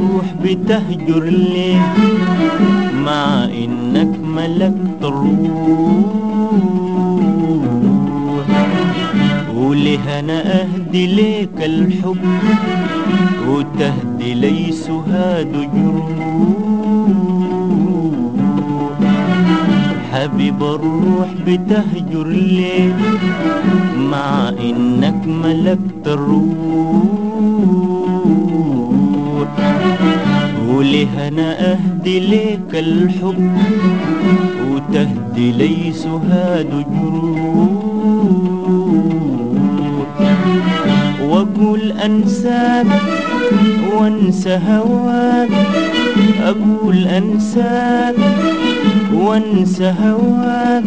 الروح بتهجر ليه مع انك ملكت الروح وليه انا اهدي ليك الحب وتهدي لي سهاد جروح حبيب الروح بتهجر ليه مع انك ملكت الروح وليه انا اهدي ليك الحب وتهدي لي سهاد جروح واقول انساك وانسى هواك اقول انساك وانسى هواك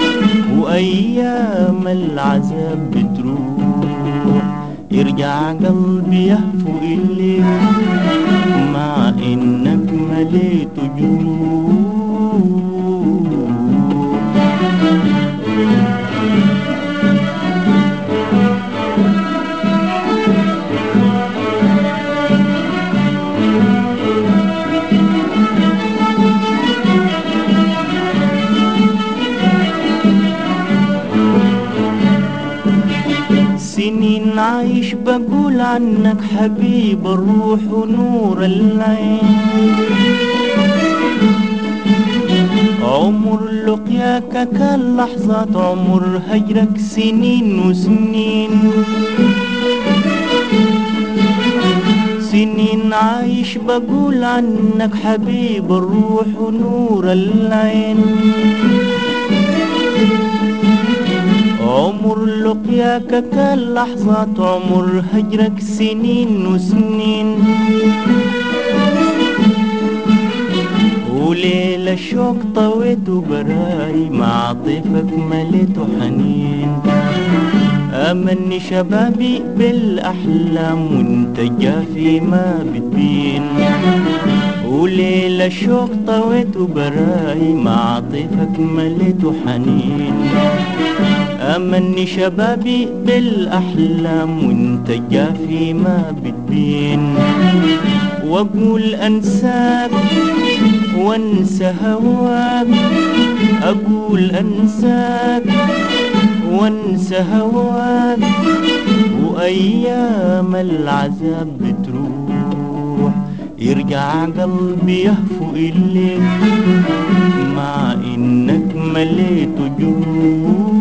وايام العذاب بتروح يرجع قلبي يهفو اليك مع انك مليت جروح سنين عايش بقول عنك حبيب الروح ونور العين عمر لقياك كان لحظات عمر هجرك سنين وسنين سنين عايش بقول عنك حبيب الروح ونور العين عمر لقياك كان لحظات عمر هجرك سنين وسنين وليلة شوق طويت براي مع طيفك مليت حنين أمني شبابي بالأحلام وانت جافي ما بتبين وليلة شوق طويت براي مع طيفك مليت حنين أمني شبابي بالأحلام وانت جافي ما بتبين واقول انساك وانسى هواك اقول انساك وانسى هواك وايام العذاب بتروح يرجع قلبي يهفو اليك مع انك مليت جروح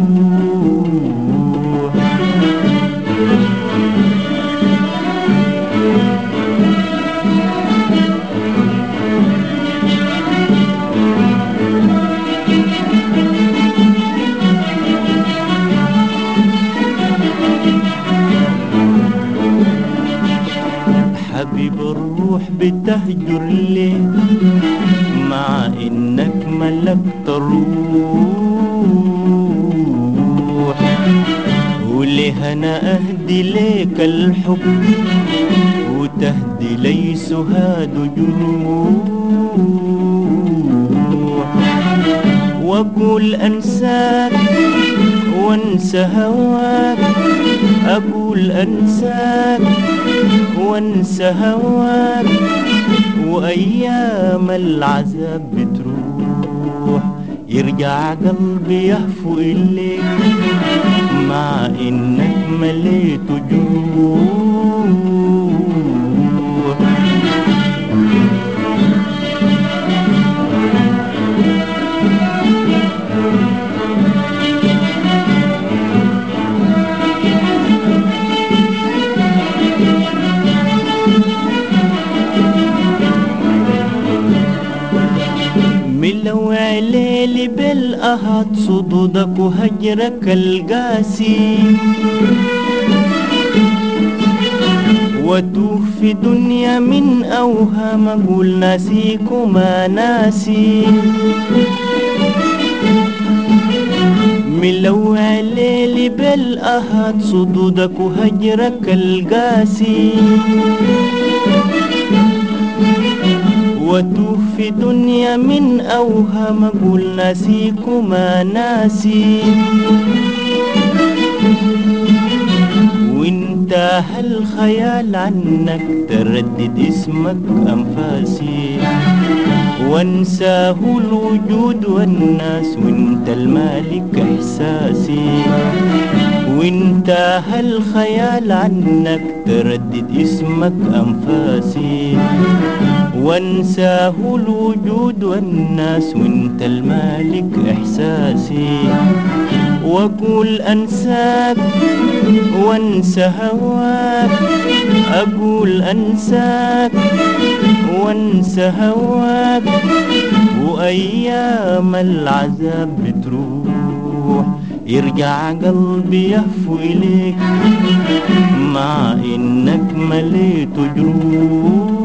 حبيب الروح بتهجر ليه مع انك ملكت الروح وليه انا اهدي ليك الحب وتهدي لي سهاد جروح واقول انساك وانسى هواك اقول انساك وانسى هواك وايام العذاب بتروح يرجع قلبي يهفو اليك مع انك مليت جروح ملوع ليلي بالأهات صدودك وهجرك القاسي واتوه في دنيا من أوهام أقول ناسيك وما ناسي ملوع ليلي بالأهات صدودك وهجرك القاسي واتوه في دنيا من أوهام أقول ناسيك وما ناسي وانتهى الخيال عنك تردد اسمك أنفاسي وانساه الوجود والناس وانت المالك إحساسي وانتهى الخيال عنك تردد اسمك أنفاسي وانساه الوجود والناس وانت المالك إحساسي واقول انساك وانسى هواك اقول انساك وانسى هواك وايام العذاب بتروح يرجع قلبي يهفو اليك مع انك مليت جروح